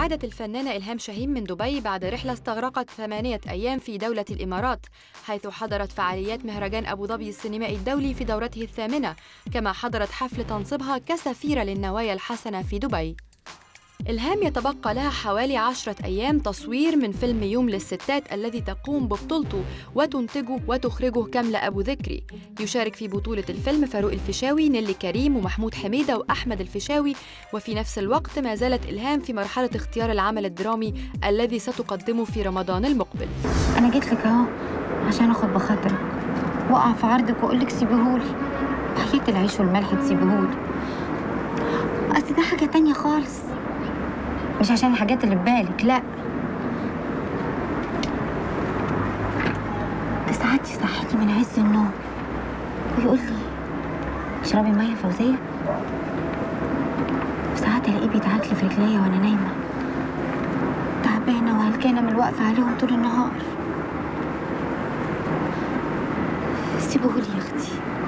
عادت الفنانة إلهام شاهين من دبي بعد رحلة استغرقت ثمانية أيام في دولة الإمارات حيث حضرت فعاليات مهرجان أبو ظبي السينمائي الدولي في دورته الثامنة كما حضرت حفل تنصيبها كسفيرة للنوايا الحسنة في دبي إلهام يتبقى لها حوالي عشرة أيام تصوير من فيلم يوم للستات الذي تقوم ببطولته وتنتجه وتخرجه كاملة أبو ذكري يشارك في بطولة الفيلم فاروق الفيشاوي نيلي كريم ومحمود حميدة وأحمد الفيشاوي وفي نفس الوقت ما زالت إلهام في مرحلة اختيار العمل الدرامي الذي ستقدمه في رمضان المقبل أنا جيت لك أهو عشان أخد بخاطرك وأقع في عرضك وأقول لك سيبيهولي حكاية العيش والملح تسيبيهولي أصل ده حاجة تانية خالص مش عشان الحاجات اللي في بالك لا ده ساعات يصحيني من عز النوم ويقول لي اشربي ميه فوزيه وساعات الاقيه بيدعك لي في رجليا وانا نايمه تعبانه وهلكانه من الوقفه عليهم طول النهار سيبوهولي يا اختي